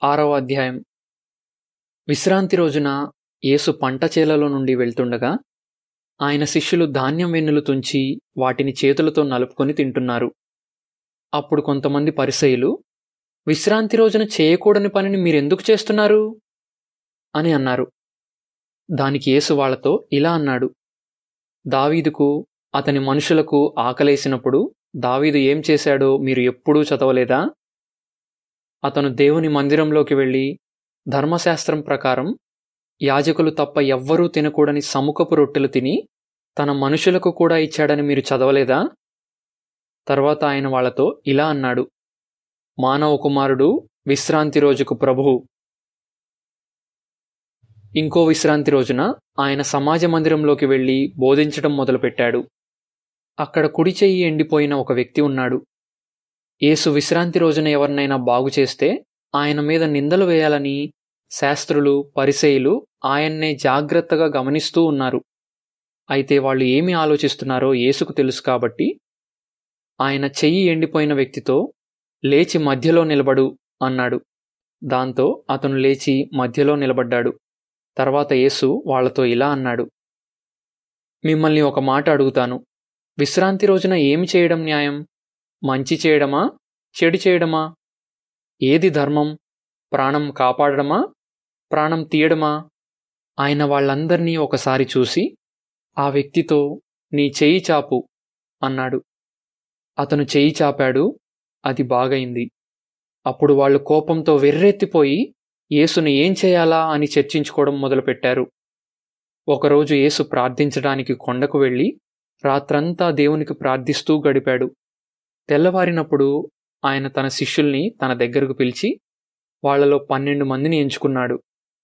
ఆరవ అధ్యాయం విశ్రాంతి రోజున యేసు పంట చేలలో నుండి వెళ్తుండగా ఆయన శిష్యులు ధాన్యం వెన్నులు తుంచి వాటిని చేతులతో నలుపుకొని తింటున్నారు అప్పుడు కొంతమంది పరిసయులు విశ్రాంతి రోజున చేయకూడని పనిని మీరెందుకు చేస్తున్నారు అని అన్నారు దానికి యేసు వాళ్లతో ఇలా అన్నాడు దావీదుకు అతని మనుషులకు ఆకలేసినప్పుడు దావీదు ఏం చేశాడో మీరు ఎప్పుడూ చదవలేదా అతను దేవుని మందిరంలోకి వెళ్ళి ధర్మశాస్త్రం ప్రకారం యాజకులు తప్ప ఎవ్వరూ తినకూడని సముఖపు రొట్టెలు తిని తన మనుషులకు కూడా ఇచ్చాడని మీరు చదవలేదా తర్వాత ఆయన వాళ్లతో ఇలా అన్నాడు మానవ కుమారుడు విశ్రాంతి రోజుకు ప్రభువు ఇంకో విశ్రాంతి రోజున ఆయన సమాజ మందిరంలోకి వెళ్లి బోధించడం మొదలుపెట్టాడు అక్కడ కుడి చెయ్యి ఎండిపోయిన ఒక వ్యక్తి ఉన్నాడు యేసు విశ్రాంతి రోజున ఎవరినైనా బాగు చేస్తే ఆయన మీద నిందలు వేయాలని శాస్త్రులు పరిసేయులు ఆయన్నే జాగ్రత్తగా గమనిస్తూ ఉన్నారు అయితే వాళ్ళు ఏమి ఆలోచిస్తున్నారో యేసుకు తెలుసు కాబట్టి ఆయన చెయ్యి ఎండిపోయిన వ్యక్తితో లేచి మధ్యలో నిలబడు అన్నాడు దాంతో అతను లేచి మధ్యలో నిలబడ్డాడు తర్వాత యేసు వాళ్లతో ఇలా అన్నాడు మిమ్మల్ని ఒక మాట అడుగుతాను విశ్రాంతి రోజున ఏమి చేయడం న్యాయం మంచి చేయడమా చెడు చేయడమా ఏది ధర్మం ప్రాణం కాపాడడమా ప్రాణం తీయడమా ఆయన వాళ్ళందర్నీ ఒకసారి చూసి ఆ వ్యక్తితో నీ చెయ్యి చాపు అన్నాడు అతను చెయ్యి చాపాడు అది బాగైంది అప్పుడు వాళ్ళు కోపంతో వెర్రెత్తిపోయి యేసును ఏం చేయాలా అని చర్చించుకోవడం మొదలుపెట్టారు ఒకరోజు యేసు ప్రార్థించడానికి కొండకు వెళ్ళి రాత్రంతా దేవునికి ప్రార్థిస్తూ గడిపాడు తెల్లవారినప్పుడు ఆయన తన శిష్యుల్ని తన దగ్గరకు పిలిచి వాళ్లలో పన్నెండు మందిని ఎంచుకున్నాడు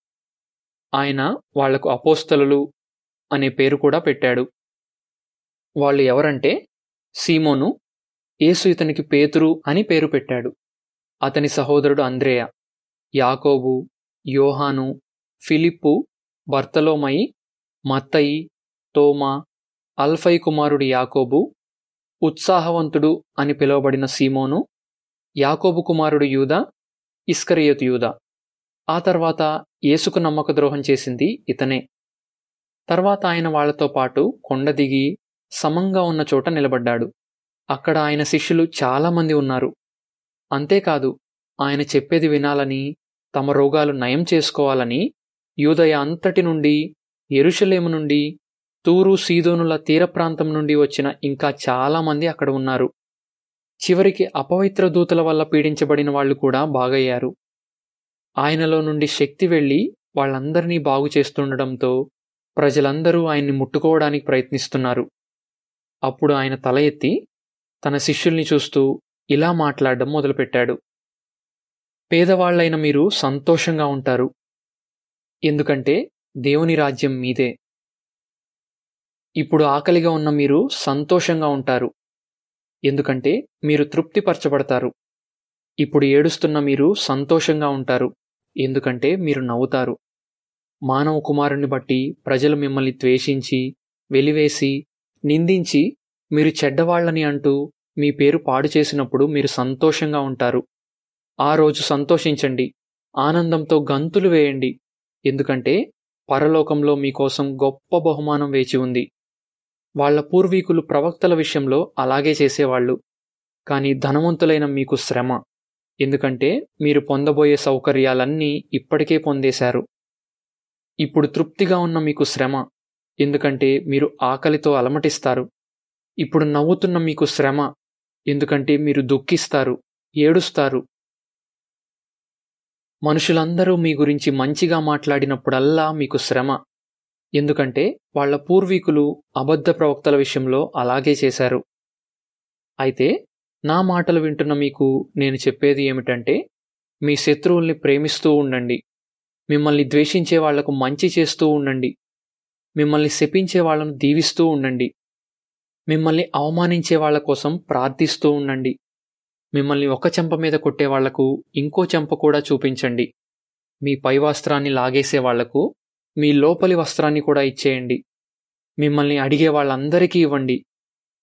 ఆయన వాళ్లకు అపోస్తలు అనే పేరు కూడా పెట్టాడు వాళ్ళు ఎవరంటే సీమోను యేసు ఇతనికి పేతురు అని పేరు పెట్టాడు అతని సహోదరుడు అంద్రేయ యాకోబు యోహాను ఫిలిప్పు బర్తలోమయి మత్తయి తోమా అల్ఫై కుమారుడు యాకోబు ఉత్సాహవంతుడు అని పిలువబడిన సీమోను యాకోబు కుమారుడు యూద ఇస్కరియోతు యూద ఆ తర్వాత యేసుకు నమ్మక ద్రోహం చేసింది ఇతనే తర్వాత ఆయన వాళ్లతో పాటు కొండ దిగి సమంగా ఉన్న చోట నిలబడ్డాడు అక్కడ ఆయన శిష్యులు చాలామంది ఉన్నారు అంతేకాదు ఆయన చెప్పేది వినాలని తమ రోగాలు నయం చేసుకోవాలని యూదయ అంతటి నుండి ఎరుషలేము నుండి తూరు సీదోనుల తీర ప్రాంతం నుండి వచ్చిన ఇంకా చాలామంది అక్కడ ఉన్నారు చివరికి అపవిత్ర దూతల వల్ల పీడించబడిన వాళ్ళు కూడా బాగయ్యారు ఆయనలో నుండి శక్తి వెళ్ళి వాళ్ళందరినీ బాగు చేస్తుండడంతో ప్రజలందరూ ఆయన్ని ముట్టుకోవడానికి ప్రయత్నిస్తున్నారు అప్పుడు ఆయన తల ఎత్తి తన శిష్యుల్ని చూస్తూ ఇలా మాట్లాడడం మొదలుపెట్టాడు పేదవాళ్లైన మీరు సంతోషంగా ఉంటారు ఎందుకంటే దేవుని రాజ్యం మీదే ఇప్పుడు ఆకలిగా ఉన్న మీరు సంతోషంగా ఉంటారు ఎందుకంటే మీరు తృప్తిపరచబడతారు ఇప్పుడు ఏడుస్తున్న మీరు సంతోషంగా ఉంటారు ఎందుకంటే మీరు నవ్వుతారు మానవ కుమారుని బట్టి ప్రజలు మిమ్మల్ని ద్వేషించి వెలివేసి నిందించి మీరు చెడ్డవాళ్లని అంటూ మీ పేరు పాడు చేసినప్పుడు మీరు సంతోషంగా ఉంటారు ఆ రోజు సంతోషించండి ఆనందంతో గంతులు వేయండి ఎందుకంటే పరలోకంలో మీకోసం గొప్ప బహుమానం వేచి ఉంది వాళ్ల పూర్వీకులు ప్రవక్తల విషయంలో అలాగే చేసేవాళ్లు కానీ ధనవంతులైన మీకు శ్రమ ఎందుకంటే మీరు పొందబోయే సౌకర్యాలన్నీ ఇప్పటికే పొందేశారు ఇప్పుడు తృప్తిగా ఉన్న మీకు శ్రమ ఎందుకంటే మీరు ఆకలితో అలమటిస్తారు ఇప్పుడు నవ్వుతున్న మీకు శ్రమ ఎందుకంటే మీరు దుఃఖిస్తారు ఏడుస్తారు మనుషులందరూ మీ గురించి మంచిగా మాట్లాడినప్పుడల్లా మీకు శ్రమ ఎందుకంటే వాళ్ల పూర్వీకులు అబద్ధ ప్రవక్తల విషయంలో అలాగే చేశారు అయితే నా మాటలు వింటున్న మీకు నేను చెప్పేది ఏమిటంటే మీ శత్రువుల్ని ప్రేమిస్తూ ఉండండి మిమ్మల్ని ద్వేషించే వాళ్లకు మంచి చేస్తూ ఉండండి మిమ్మల్ని శపించే వాళ్లను దీవిస్తూ ఉండండి మిమ్మల్ని అవమానించే వాళ్ల కోసం ప్రార్థిస్తూ ఉండండి మిమ్మల్ని ఒక చెంప మీద కొట్టే వాళ్లకు ఇంకో చెంప కూడా చూపించండి మీ పై వస్త్రాన్ని లాగేసే వాళ్లకు మీ లోపలి వస్త్రాన్ని కూడా ఇచ్చేయండి మిమ్మల్ని అడిగే వాళ్ళందరికీ ఇవ్వండి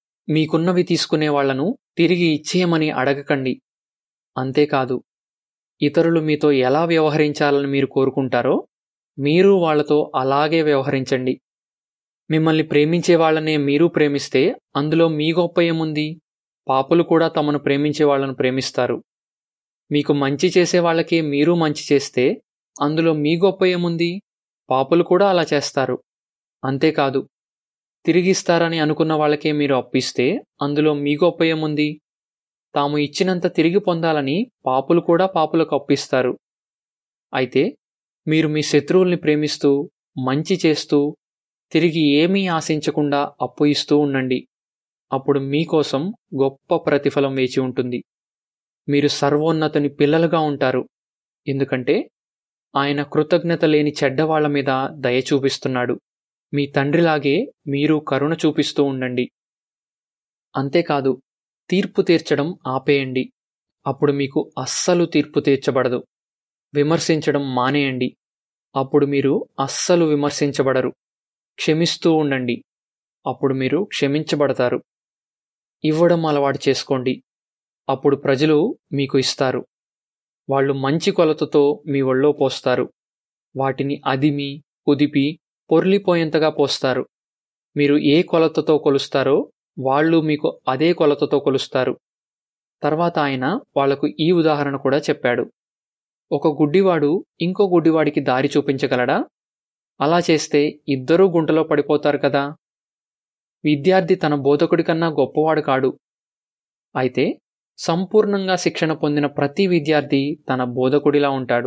మీకున్నవి తీసుకునే వాళ్లను తిరిగి ఇచ్చేయమని అడగకండి అంతేకాదు ఇతరులు మీతో ఎలా వ్యవహరించాలని మీరు కోరుకుంటారో మీరు వాళ్లతో అలాగే వ్యవహరించండి మిమ్మల్ని ప్రేమించే వాళ్ళనే మీరు ప్రేమిస్తే అందులో మీ గొప్ప ఏముంది పాపులు కూడా తమను ప్రేమించే వాళ్ళను ప్రేమిస్తారు మీకు మంచి చేసే వాళ్ళకే మీరు మంచి చేస్తే అందులో మీ గొప్ప ఏముంది పాపులు కూడా అలా చేస్తారు అంతేకాదు తిరిగిస్తారని అనుకున్న వాళ్ళకే మీరు అప్పిస్తే అందులో మీ గొప్ప ఏముంది తాము ఇచ్చినంత తిరిగి పొందాలని పాపులు కూడా పాపులకు అప్పిస్తారు అయితే మీరు మీ శత్రువుల్ని ప్రేమిస్తూ మంచి చేస్తూ తిరిగి ఏమీ ఆశించకుండా అప్పు ఇస్తూ ఉండండి అప్పుడు మీకోసం గొప్ప ప్రతిఫలం వేచి ఉంటుంది మీరు సర్వోన్నతుని పిల్లలుగా ఉంటారు ఎందుకంటే ఆయన కృతజ్ఞత లేని చెడ్డవాళ్ల మీద దయ చూపిస్తున్నాడు మీ తండ్రిలాగే మీరు కరుణ చూపిస్తూ ఉండండి అంతేకాదు తీర్పు తీర్చడం ఆపేయండి అప్పుడు మీకు అస్సలు తీర్పు తీర్చబడదు విమర్శించడం మానేయండి అప్పుడు మీరు అస్సలు విమర్శించబడరు క్షమిస్తూ ఉండండి అప్పుడు మీరు క్షమించబడతారు ఇవ్వడం అలవాటు చేసుకోండి అప్పుడు ప్రజలు మీకు ఇస్తారు వాళ్ళు మంచి కొలతతో మీ ఒళ్ళో పోస్తారు వాటిని అదిమి కుదిపి పొర్లిపోయేంతగా పోస్తారు మీరు ఏ కొలతతో కొలుస్తారో వాళ్ళు మీకు అదే కొలతతో కొలుస్తారు తర్వాత ఆయన వాళ్లకు ఈ ఉదాహరణ కూడా చెప్పాడు ఒక గుడ్డివాడు ఇంకో గుడ్డివాడికి దారి చూపించగలడా అలా చేస్తే ఇద్దరూ గుంటలో పడిపోతారు కదా విద్యార్థి తన బోధకుడి కన్నా గొప్పవాడు కాడు అయితే సంపూర్ణంగా శిక్షణ పొందిన ప్రతి విద్యార్థి తన బోధకుడిలా ఉంటాడు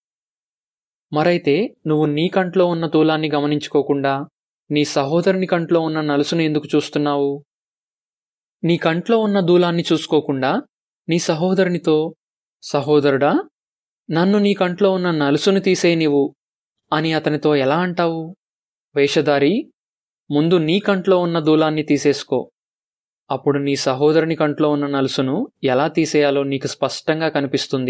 మరైతే నువ్వు నీ కంట్లో ఉన్న తూలాన్ని గమనించుకోకుండా నీ సహోదరుని కంట్లో ఉన్న నలుసును ఎందుకు చూస్తున్నావు నీ కంట్లో ఉన్న దూలాన్ని చూసుకోకుండా నీ సహోదరునితో సహోదరుడా నన్ను నీ కంట్లో ఉన్న నలుసును తీసే నీవు అని అతనితో ఎలా అంటావు వేషధారి ముందు నీ కంట్లో ఉన్న దూలాన్ని తీసేసుకో అప్పుడు నీ సహోదరుని కంట్లో ఉన్న నలుసును ఎలా తీసేయాలో నీకు స్పష్టంగా కనిపిస్తుంది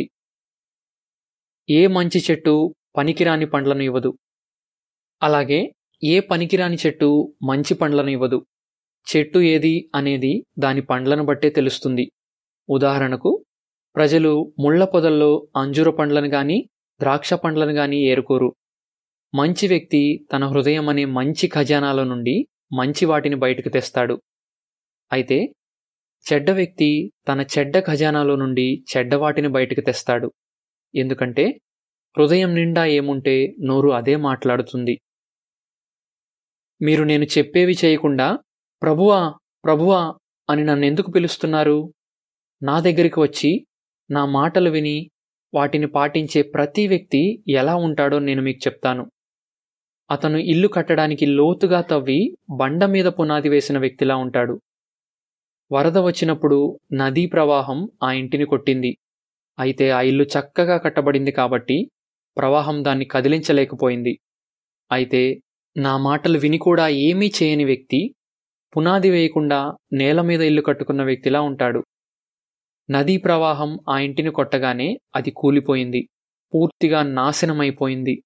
ఏ మంచి చెట్టు పనికిరాని పండ్లను ఇవ్వదు అలాగే ఏ పనికిరాని చెట్టు మంచి పండ్లను ఇవ్వదు చెట్టు ఏది అనేది దాని పండ్లను బట్టే తెలుస్తుంది ఉదాహరణకు ప్రజలు ముళ్ల పొదల్లో అంజూర పండ్లను గాని ద్రాక్ష పండ్లను గాని ఏరుకోరు మంచి వ్యక్తి తన హృదయం అనే మంచి ఖజానాల నుండి మంచి వాటిని బయటకు తెస్తాడు అయితే చెడ్డ వ్యక్తి తన చెడ్డ ఖజానాలో నుండి చెడ్డ వాటిని బయటకు తెస్తాడు ఎందుకంటే హృదయం నిండా ఏముంటే నోరు అదే మాట్లాడుతుంది మీరు నేను చెప్పేవి చేయకుండా ప్రభువా ప్రభువా అని నన్నెందుకు పిలుస్తున్నారు నా దగ్గరికి వచ్చి నా మాటలు విని వాటిని పాటించే ప్రతి వ్యక్తి ఎలా ఉంటాడో నేను మీకు చెప్తాను అతను ఇల్లు కట్టడానికి లోతుగా తవ్వి బండ మీద పునాది వేసిన వ్యక్తిలా ఉంటాడు వరద వచ్చినప్పుడు నదీ ప్రవాహం ఆ ఇంటిని కొట్టింది అయితే ఆ ఇల్లు చక్కగా కట్టబడింది కాబట్టి ప్రవాహం దాన్ని కదిలించలేకపోయింది అయితే నా మాటలు విని కూడా ఏమీ చేయని వ్యక్తి పునాది వేయకుండా నేల మీద ఇల్లు కట్టుకున్న వ్యక్తిలా ఉంటాడు నదీ ప్రవాహం ఆ ఇంటిని కొట్టగానే అది కూలిపోయింది పూర్తిగా నాశనమైపోయింది